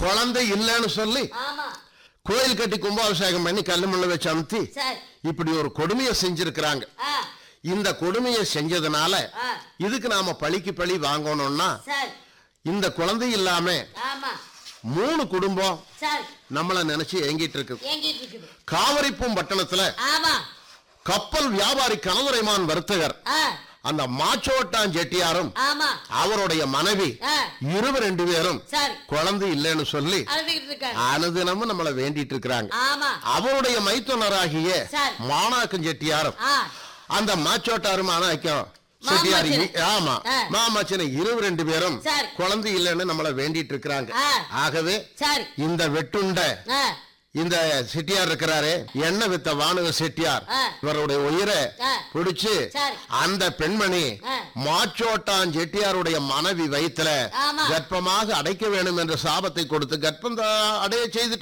குழந்தை இல்லைன்னு சொல்லி ஆமா கோயில் கட்டி கும்பாபிஷேகம் பண்ணி கல்லு முள்ள வச்சு அமுத்தி சரி இப்படி ஒரு கொடுமையை செஞ்சிருக்கிறாங்க ஆ இந்த கொடுமையை செஞ்சதுனால ஆ இதுக்கு நாம பழிக்கு பழி வாங்கணும்னா சரி இந்த குழந்தை இல்லாம ஆமா மூணு குடும்பம் சரி நம்மள நினைச்சு ஏங்கிட்டு இருக்கு ஏங்கிட்டு இருக்குது காவிரிப்பும் பட்டணத்துல ஆமா கப்பல் வியாபாரி கனதுரைமான் வர்த்தகர் ஆ அந்த மாச்சோட்டான் செட்டியாரும் ஆமா அவருடைய மனைவி ஆ இருவர் ரெண்டு பேரும் சரி குழந்தை இல்லைன்னு சொல்லி அழுதுகிட்டு இருக்காரு அனுதினமும் நம்மள வேண்டிட்டு இருக்கிறாங்க ஆமா அவருடைய மைத்துனராகிய சரி. மாணாக்கம் செட்டியாரும் ஆ அந்த மாச்சோட்டாரும் மாணாக்கம் செட்டியார் மாமச்சனை. இ- ஆமா ஆ. மாமச்சனை இருவர் ரெண்டு பேரும் சரி. குழந்தை இல்லைன்னு நம்மள வேண்டிட்டு இருக்கிறாங்க ஆ. ஆகவே சரி இந்த வெட்டுண்ட ஆ இந்த செட்டியார் இருக்கிறாரு எண்ணெய் வித்த வானக செட்டியார் ஆ. இவருடைய உயிரை ஆ. பிடிச்சு சரி. அந்த பெண்மணி ஆ. மாச்சோட்டான் செட்டியாருடைய மனைவி வயித்துல ஆமா. கர்ப்பமாக அடைக்க வேண்டும் என்ற சாபத்தை கொடுத்து கர்ப்பம் தா- அடைய செய்துட்டார்